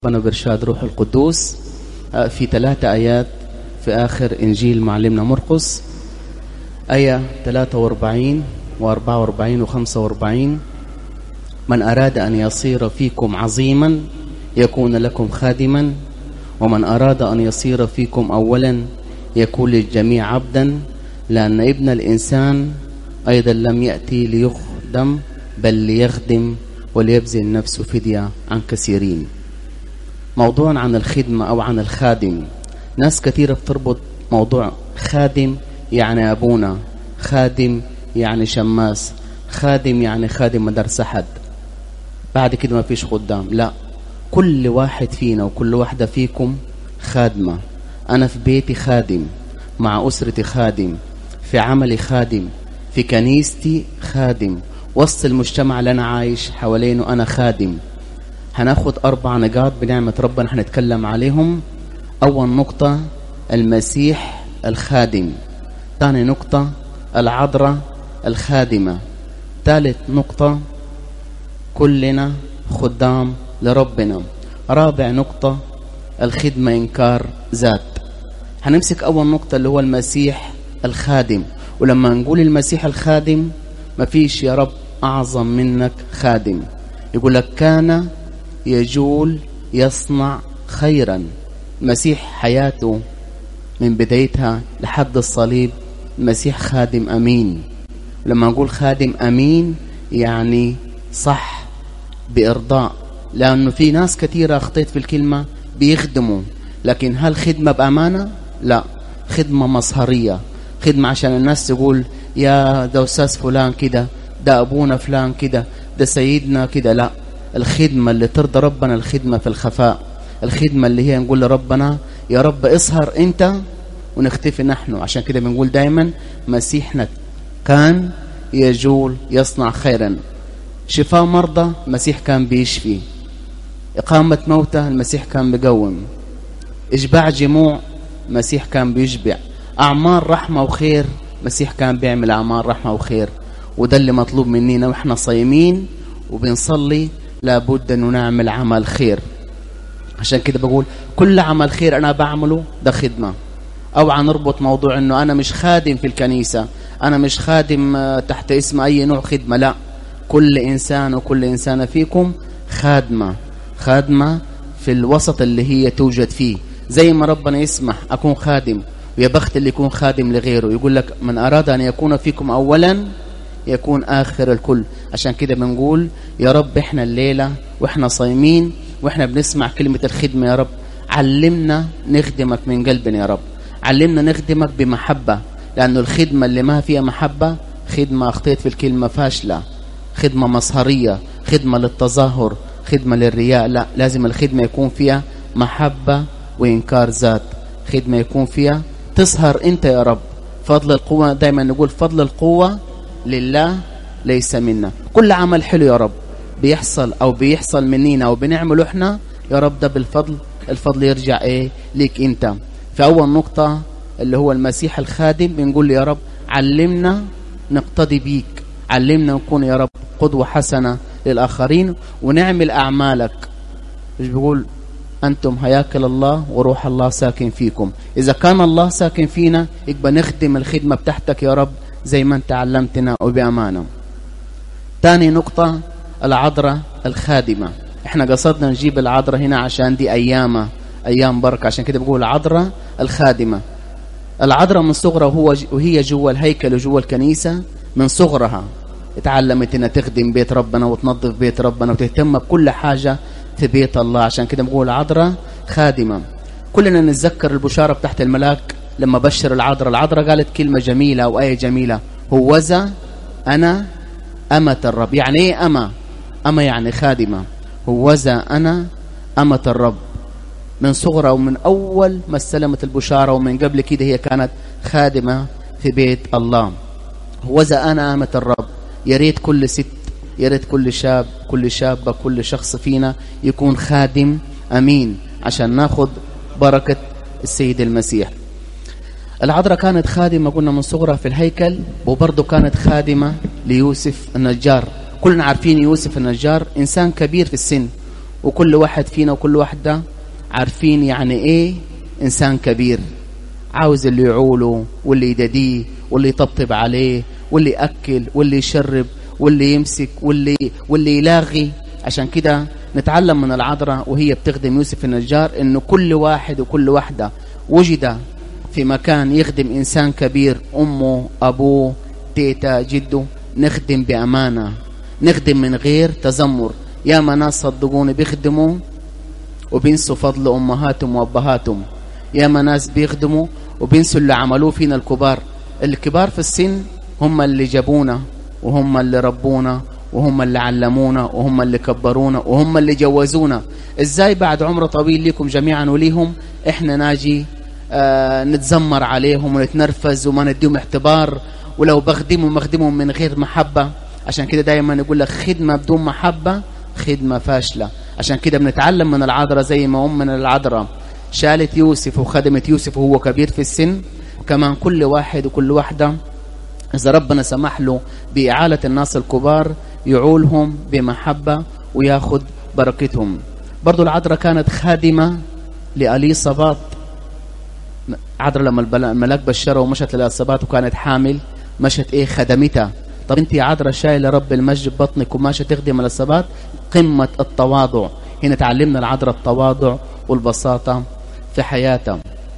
ربنا بإرشاد روح القدوس في ثلاثة آيات في آخر إنجيل معلمنا مرقس آية 43 و44 و45 من أراد أن يصير فيكم عظيما يكون لكم خادما ومن أراد أن يصير فيكم أولا يكون للجميع عبدا لأن ابن الإنسان أيضا لم يأتي ليخدم بل ليخدم وليبذل نفسه فدية عن كثيرين موضوع عن الخدمة أو عن الخادم ناس كثيرة بتربط موضوع خادم يعني أبونا خادم يعني شماس خادم يعني خادم مدرسة حد بعد كده ما فيش خدام لا كل واحد فينا وكل واحدة فيكم خادمة أنا في بيتي خادم مع أسرتي خادم في عملي خادم في كنيستي خادم وسط المجتمع اللي أنا عايش حوالينه أنا خادم هناخد أربع نقاط بنعمة ربنا هنتكلم عليهم أول نقطة المسيح الخادم ثاني نقطة العذراء الخادمة ثالث نقطة كلنا خدام لربنا رابع نقطة الخدمة إنكار ذات هنمسك أول نقطة اللي هو المسيح الخادم ولما نقول المسيح الخادم مفيش يا رب أعظم منك خادم يقول لك كان يجول يصنع خيرا المسيح حياته من بدايتها لحد الصليب المسيح خادم أمين لما نقول خادم أمين يعني صح بإرضاء لأنه في ناس كثيرة أخطيت في الكلمة بيخدموا لكن هل خدمة بأمانة؟ لا خدمة مصهرية خدمة عشان الناس تقول يا ده أستاذ فلان كده ده أبونا فلان كده ده سيدنا كده لا الخدمة اللي ترضى ربنا الخدمة في الخفاء الخدمة اللي هي نقول لربنا يا رب اصهر انت ونختفي نحن عشان كده بنقول دايما مسيحنا كان يجول يصنع خيرا شفاء مرضى المسيح كان بيشفي إقامة موتى المسيح كان بيقوم إشباع جموع المسيح كان بيشبع أعمال رحمة وخير المسيح كان بيعمل أعمال رحمة وخير وده اللي مطلوب مننا وإحنا صايمين وبنصلي لابد أنه نعمل عمل خير عشان كده بقول كل عمل خير أنا بعمله ده خدمة أو نربط موضوع أنه أنا مش خادم في الكنيسة أنا مش خادم تحت اسم أي نوع خدمة لا كل إنسان وكل إنسانة فيكم خادمة خادمة في الوسط اللي هي توجد فيه زي ما ربنا يسمح أكون خادم ويا بخت اللي يكون خادم لغيره يقول لك من أراد أن يكون فيكم أولا يكون آخر الكل عشان كده بنقول يا رب إحنا الليلة وإحنا صايمين وإحنا بنسمع كلمة الخدمة يا رب علمنا نخدمك من قلبنا يا رب علمنا نخدمك بمحبة لأنه الخدمة اللي ما فيها محبة خدمة أخطيت في الكلمة فاشلة خدمة مصهرية خدمة للتظاهر خدمة للرياء لا لازم الخدمة يكون فيها محبة وإنكار ذات خدمة يكون فيها تسهر أنت يا رب فضل القوة دايما نقول فضل القوة لله ليس منا كل عمل حلو يا رب بيحصل أو بيحصل مننا أو بنعمله إحنا يا رب ده بالفضل الفضل يرجع إيه ليك أنت في أول نقطة اللي هو المسيح الخادم بنقول له يا رب علمنا نقتدي بيك علمنا نكون يا رب قدوة حسنة للآخرين ونعمل أعمالك مش بيقول أنتم هياكل الله وروح الله ساكن فيكم إذا كان الله ساكن فينا يبقى نخدم الخدمة بتاعتك يا رب زي ما أنت علمتنا وبأمانة تاني نقطة العذراء الخادمة احنا قصدنا نجيب العذراء هنا عشان دي أيامة أيام بركة عشان كده بقول العذراء الخادمة العذراء من صغرها وهو وهي جوا الهيكل وجوا الكنيسة من صغرها اتعلمت انها تخدم بيت ربنا وتنظف بيت ربنا وتهتم بكل حاجة في بيت الله عشان كده بقول عذراء خادمة كلنا نتذكر البشارة بتاعت الملاك لما بشر العذراء العذراء قالت كلمة جميلة أو آية جميلة هوذا أنا أمة الرب يعني إيه أمة أمة يعني خادمة هوذا أنا أمة الرب من صغرها ومن أول ما استلمت البشارة ومن قبل كده هي كانت خادمة في بيت الله هوذا أنا أمة الرب يا ريت كل ست يا ريت كل شاب كل شابة كل شخص فينا يكون خادم أمين عشان ناخد بركة السيد المسيح العذراء كانت خادمة قلنا من صغرها في الهيكل وبرضه كانت خادمة ليوسف النجار كلنا عارفين يوسف النجار إنسان كبير في السن وكل واحد فينا وكل واحدة عارفين يعني ايه انسان كبير عاوز اللي يعوله واللي يدديه واللي يطبطب عليه واللي يأكل واللي يشرب واللي يمسك واللي واللي يلاغي عشان كده نتعلم من العذراء وهي بتخدم يوسف النجار انه كل واحد وكل واحدة وجد في مكان يخدم انسان كبير امه ابوه تيتا جده نخدم بامانه نخدم من غير تذمر يا ناس صدقوني بيخدموا وبينسوا فضل امهاتهم وابهاتهم يا ناس بيخدموا وبينسوا اللي عملوه فينا الكبار الكبار في السن هم اللي جابونا وهم اللي ربونا وهم اللي علمونا وهم اللي كبرونا وهم اللي جوزونا ازاي بعد عمر طويل لكم جميعا وليهم احنا ناجي آه نتزمر عليهم ونتنرفز وما نديهم اعتبار ولو بخدمهم بخدمهم من غير محبة عشان كده دايما يقول لك خدمة بدون محبة خدمة فاشلة عشان كده بنتعلم من العذراء زي ما أم من العذراء شالت يوسف وخدمت يوسف وهو كبير في السن وكمان كل واحد وكل واحدة إذا ربنا سمح له بإعالة الناس الكبار يعولهم بمحبة وياخد بركتهم برضو العذراء كانت خادمة لأليصابات عذراء لما الملاك بشرها ومشت لأليصابات وكانت حامل مشت ايه خدمتها طب انت يا عذراء شايله رب المجد بطنك وماشيه تخدم الأليصابات قمة التواضع هنا تعلمنا العذراء التواضع والبساطة في حياتها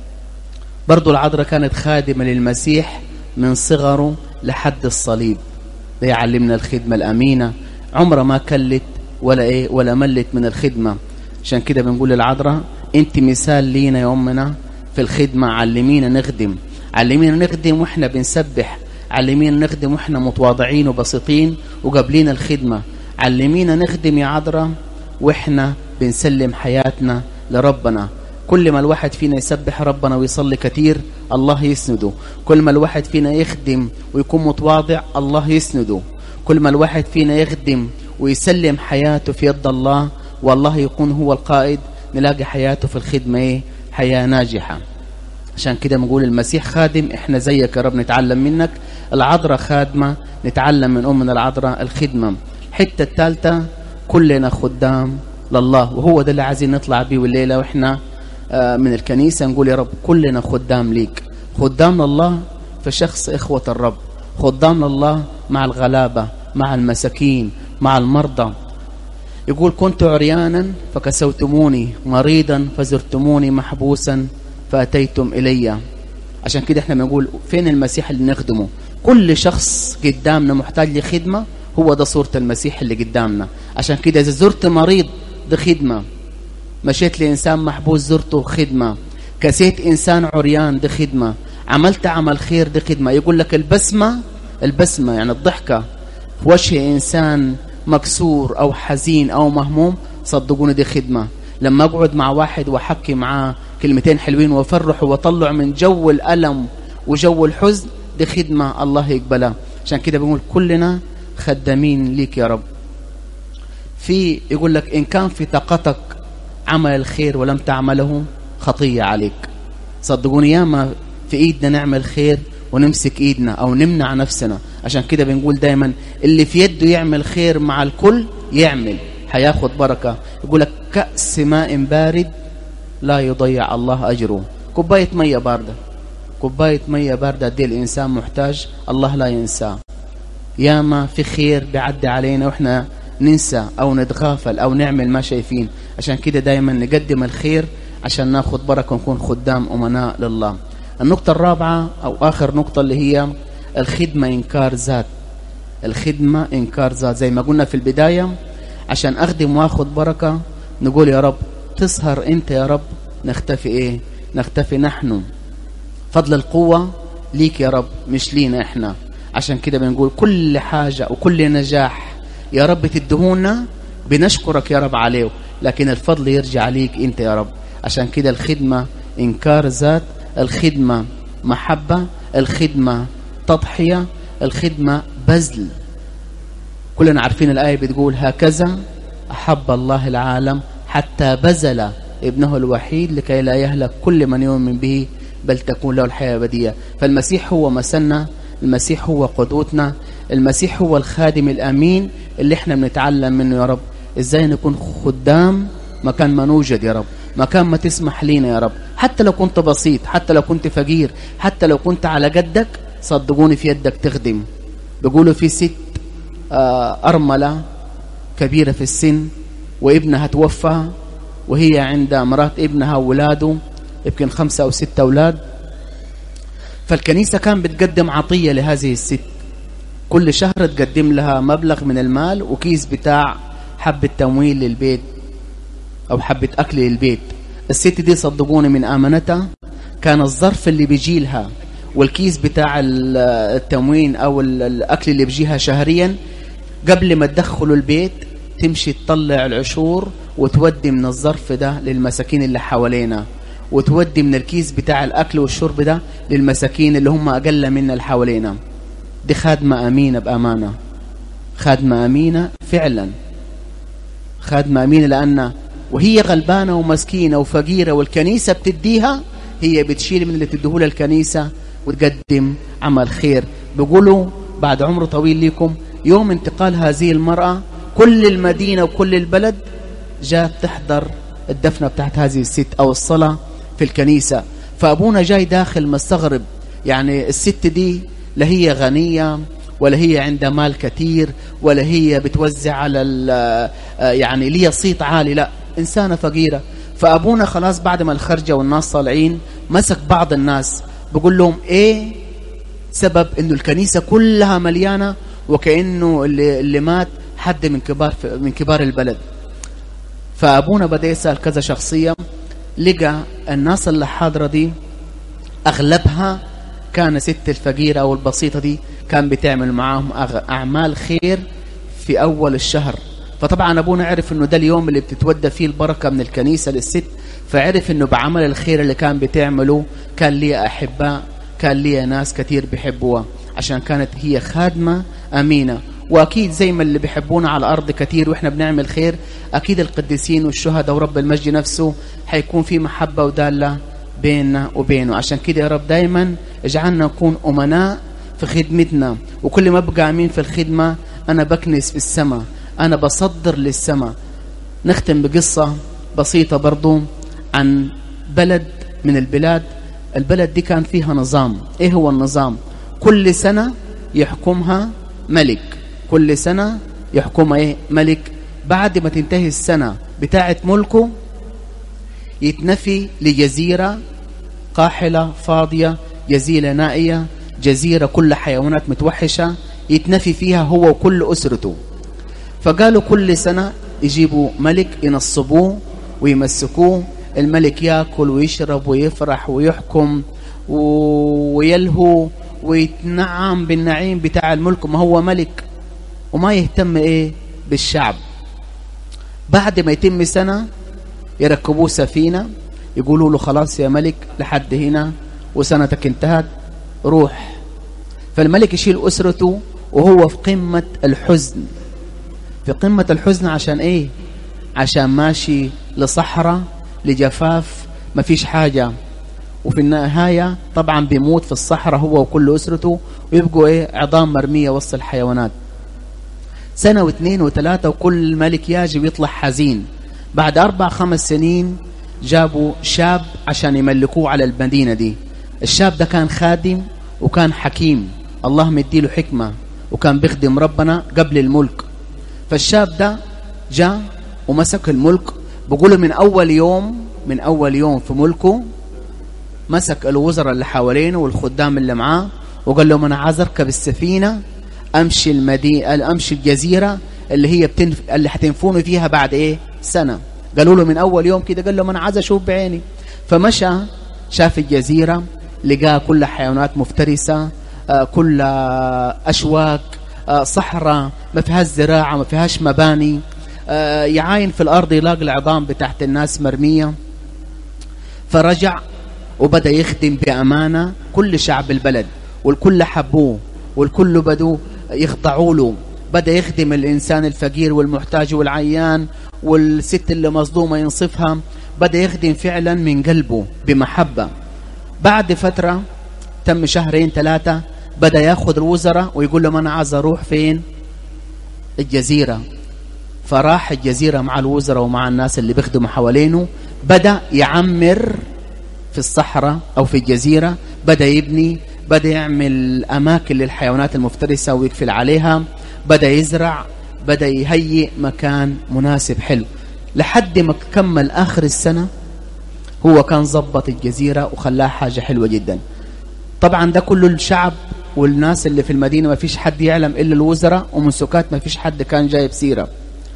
برضو العذراء كانت خادمة للمسيح من صغره لحد الصليب ده يعلمنا الخدمة الأمينة عمرها ما كلت ولا إيه ولا ملت من الخدمة عشان كده بنقول للعذراء أنت مثال لينا يا أمنا في الخدمة علمينا نخدم علمينا نخدم وإحنا بنسبح علمينا نخدم وإحنا متواضعين وبسيطين وقابلين الخدمة علمينا نخدم يا عذراء وإحنا بنسلم حياتنا لربنا كل ما الواحد فينا يسبح ربنا ويصلي كتير الله يسنده كل ما الواحد فينا يخدم ويكون متواضع الله يسنده كل ما الواحد فينا يخدم ويسلم حياته في يد الله والله يكون هو القائد نلاقي حياته في الخدمة ايه حياة ناجحة عشان كده بنقول المسيح خادم احنا زيك يا رب نتعلم منك العذراء خادمة نتعلم من أمنا العذراء الخدمة الحتة الثالثة كلنا خدام لله وهو ده اللي عايزين نطلع بيه الليلة واحنا من الكنيسة نقول يا رب كلنا خدام ليك خدام لله في شخص إخوة الرب خدام لله مع الغلابة مع المساكين مع المرضى يقول كنت عريانا فكسوتموني مريضا فزرتموني محبوسا فأتيتم إلي عشان كده احنا بنقول فين المسيح اللي نخدمه كل شخص قدامنا محتاج لخدمة هو ده صورة المسيح اللي قدامنا عشان كده إذا زرت مريض ده خدمة مشيت لإنسان محبوس زرته خدمة كسيت إنسان عريان دي خدمة عملت عمل خير دي خدمة يقول لك البسمة البسمة يعني الضحكة في وجه إنسان مكسور أو حزين أو مهموم صدقوني دي خدمة لما أقعد مع واحد وأحكي معاه كلمتين حلوين وأفرح وأطلع من جو الألم وجو الحزن دي خدمة الله يقبلها عشان كده بنقول كلنا خدامين ليك يا رب في يقول لك إن كان في طاقتك عمل الخير ولم تعمله خطية عليك صدقوني ياما في ايدنا نعمل خير ونمسك ايدنا او نمنع نفسنا عشان كده بنقول دايما اللي في يده يعمل خير مع الكل يعمل هياخد بركة يقول لك كأس ماء بارد لا يضيع الله أجره كوباية مية باردة كوباية مية باردة دي الإنسان محتاج الله لا ينساه ياما في خير بيعدي علينا وإحنا ننسى أو نتغافل أو نعمل ما شايفين عشان كده دايما نقدم الخير عشان ناخد بركة ونكون خدام أمناء لله النقطة الرابعة أو آخر نقطة اللي هي الخدمة إنكار ذات الخدمة إنكار ذات زي ما قلنا في البداية عشان أخدم وأخد بركة نقول يا رب تسهر أنت يا رب نختفي إيه نختفي نحن فضل القوة ليك يا رب مش لينا إحنا عشان كده بنقول كل حاجة وكل نجاح يا رب تدهونا بنشكرك يا رب عليه لكن الفضل يرجع عليك انت يا رب عشان كده الخدمة انكار ذات الخدمة محبة الخدمة تضحية الخدمة بذل كلنا عارفين الآية بتقول هكذا أحب الله العالم حتى بذل ابنه الوحيد لكي لا يهلك كل من يؤمن به بل تكون له الحياة الأبدية فالمسيح هو مثلنا المسيح هو قدوتنا المسيح هو الخادم الأمين اللي احنا بنتعلم منه يا رب ازاي نكون خدام مكان ما نوجد يا رب مكان ما تسمح لينا يا رب حتى لو كنت بسيط حتى لو كنت فقير حتى لو كنت على قدك صدقوني في يدك تخدم بيقولوا في ست آه، أرملة كبيرة في السن وابنها توفى وهي عند مرات ابنها وولاده يمكن خمسة أو ستة أولاد فالكنيسة كان بتقدم عطية لهذه الست كل شهر تقدم لها مبلغ من المال وكيس بتاع حبة تمويل للبيت أو حبة أكل للبيت الست دي صدقوني من آمنتها كان الظرف اللي بيجي لها والكيس بتاع التموين أو الأكل اللي بيجيها شهريا قبل ما تدخلوا البيت تمشي تطلع العشور وتودي من الظرف ده للمساكين اللي حوالينا وتودي من الكيس بتاع الأكل والشرب ده للمساكين اللي هم أقل منا اللي حوالينا دي خادمة أمينة بأمانة خادمة أمينة فعلا خادمة أمينة لأن وهي غلبانة ومسكينة وفقيرة والكنيسة بتديها هي بتشيل من اللي تديه الكنيسة وتقدم عمل خير بيقولوا بعد عمر طويل لكم يوم انتقال هذه المرأة كل المدينة وكل البلد جاءت تحضر الدفنة بتاعت هذه الست أو الصلاة في الكنيسة فأبونا جاي داخل مستغرب يعني الست دي لا هي غنية ولا هي عندها مال كثير ولا هي بتوزع على يعني ليها صيت عالي لا إنسانة فقيرة فأبونا خلاص بعد ما الخرجة والناس طالعين مسك بعض الناس بقول لهم إيه سبب إنه الكنيسة كلها مليانة وكأنه اللي, اللي مات حد من كبار من كبار البلد فأبونا بدأ يسأل كذا شخصية لقى الناس اللي حاضرة دي أغلبها كان ست الفقيرة أو البسيطة دي كان بتعمل معاهم أعمال خير في أول الشهر فطبعا أبونا عرف أنه ده اليوم اللي بتتودى فيه البركة من الكنيسة للست فعرف أنه بعمل الخير اللي كان بتعمله كان لي أحباء كان لي ناس كتير بيحبوها عشان كانت هي خادمة أمينة وأكيد زي ما اللي بيحبونا على الأرض كتير وإحنا بنعمل خير أكيد القديسين والشهداء ورب المجد نفسه حيكون في محبة ودالة بيننا وبينه عشان كده يا رب دايما اجعلنا نكون أمناء في خدمتنا وكل ما ابقى امين في الخدمة أنا بكنس في السماء أنا بصدر للسماء نختم بقصة بسيطة برضو عن بلد من البلاد البلد دي كان فيها نظام ايه هو النظام كل سنة يحكمها ملك كل سنة يحكمها ايه ملك بعد ما تنتهي السنة بتاعة ملكه يتنفي لجزيرة قاحلة فاضية جزيرة نائية جزيرة كل حيوانات متوحشة يتنفي فيها هو وكل أسرته فقالوا كل سنة يجيبوا ملك ينصبوه ويمسكوه الملك ياكل ويشرب ويفرح ويحكم ويلهو ويتنعم بالنعيم بتاع الملك ما هو ملك وما يهتم ايه بالشعب بعد ما يتم سنة يركبوه سفينة يقولوا له خلاص يا ملك لحد هنا وسنتك انتهت روح فالملك يشيل أسرته وهو في قمة الحزن في قمة الحزن عشان ايه عشان ماشي لصحراء لجفاف ما فيش حاجة وفي النهاية طبعا بيموت في الصحراء هو وكل أسرته ويبقوا ايه عظام مرمية وسط الحيوانات سنة واثنين وثلاثة وكل ملك ياجي ويطلع حزين بعد أربع خمس سنين جابوا شاب عشان يملكوه على المدينة دي الشاب ده كان خادم وكان حكيم الله مديله حكمة وكان بيخدم ربنا قبل الملك فالشاب ده جاء ومسك الملك بقوله من أول يوم من أول يوم في ملكه مسك الوزراء اللي حوالينه والخدام اللي معاه وقال لهم أنا عايز أركب السفينة أمشي المدينة أمشي الجزيرة اللي هي بتنف... اللي هتنفوني فيها بعد إيه سنة قالوا له من أول يوم كده قال لهم أنا عايز أشوف بعيني فمشى شاف الجزيرة لقاها كلها حيوانات مفترسة آه كلها أشواك آه صحراء ما فيهاش زراعة ما فيهاش مباني آه يعاين في الأرض يلاقي العظام بتاعت الناس مرمية فرجع وبدأ يخدم بأمانة كل شعب البلد والكل حبوه والكل بدوا يخضعوا له بدأ يخدم الإنسان الفقير والمحتاج والعيان والست اللي مظلومة ينصفها بدأ يخدم فعلا من قلبه بمحبة بعد فترة تم شهرين ثلاثة بدأ ياخذ الوزراء ويقول لهم أنا عايز أروح فين الجزيرة فراح الجزيرة مع الوزراء ومع الناس اللي بيخدموا حوالينه بدأ يعمر في الصحراء أو في الجزيرة بدأ يبني بدأ يعمل أماكن للحيوانات المفترسة ويقفل عليها بدأ يزرع بدأ يهيئ مكان مناسب حلو لحد ما كمل آخر السنة هو كان ظبط الجزيرة وخلاها حاجة حلوة جدا طبعا ده كله الشعب والناس اللي في المدينة ما فيش حد يعلم إلا الوزراء ومن سكات ما فيش حد كان جايب سيرة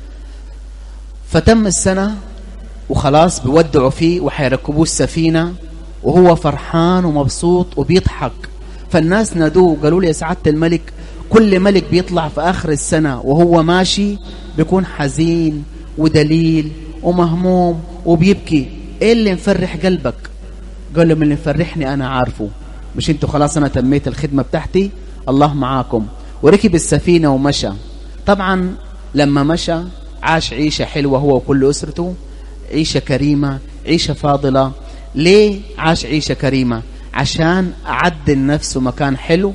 فتم السنة وخلاص بيودعوا فيه وحيركبوه السفينة وهو فرحان ومبسوط وبيضحك فالناس نادوه قالوا له يا سعادة الملك كل ملك بيطلع في آخر السنة وهو ماشي بيكون حزين ودليل ومهموم وبيبكي ايه اللي مفرح قلبك قال له من اللي مفرحني انا عارفه مش انتوا خلاص انا تميت الخدمة بتاعتي الله معاكم وركب السفينة ومشى طبعا لما مشى عاش عيشة حلوة هو وكل أسرته عيشة كريمة عيشة فاضلة ليه عاش عيشة كريمة عشان أعد لنفسه مكان حلو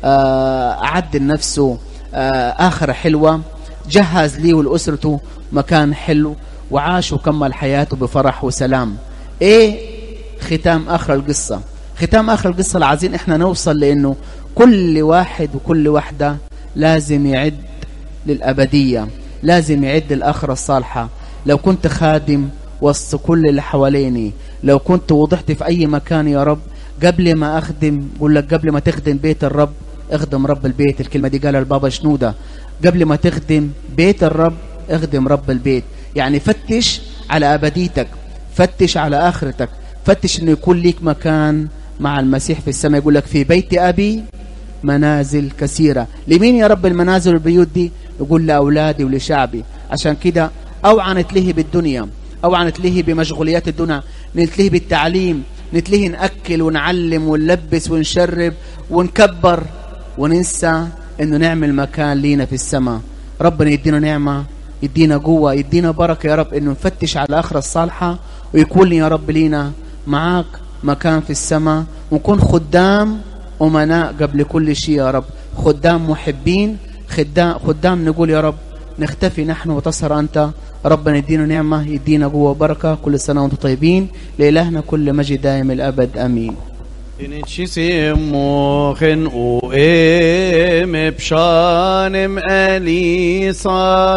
أعد لنفسه آخرة حلوة جهز لي ولأسرته مكان حلو وعاش وكمل حياته بفرح وسلام ايه ختام اخر القصة ختام اخر القصة العايزين احنا نوصل لانه كل واحد وكل واحدة لازم يعد للأبدية لازم يعد للآخرة الصالحة لو كنت خادم وسط كل اللي حواليني لو كنت وضحت في أي مكان يا رب قبل ما أخدم قول لك قبل ما تخدم بيت الرب اخدم رب البيت الكلمة دي قالها البابا شنودة قبل ما تخدم بيت الرب اخدم رب البيت يعني فتش على أبديتك فتش على آخرتك فتش أنه يكون ليك مكان مع المسيح في السماء يقول لك في بيت أبي منازل كثيرة لمين يا رب المنازل والبيوت دي يقول لأولادي ولشعبي عشان كده أوعى نتلهي بالدنيا أوعى نتلهي بمشغوليات الدنيا نتلهي بالتعليم نتلهي نأكل ونعلم ونلبس ونشرب ونكبر وننسى انه نعمل مكان لينا في السماء ربنا يدينا نعمة يدينا قوة يدينا بركة يا رب انه نفتش على الآخرة الصالحة ويكون يا رب لينا معاك مكان في السماء ونكون خدام أمناء قبل كل شيء يا رب خدام محبين خدام, خدام نقول يا رب نختفي نحن وتصهر أنت ربنا يدينا نعمة يدينا قوة وبركة كل سنة وانتم طيبين لإلهنا كل مجد دائم الأبد أمين Inicisimmochen o em pshanem elisa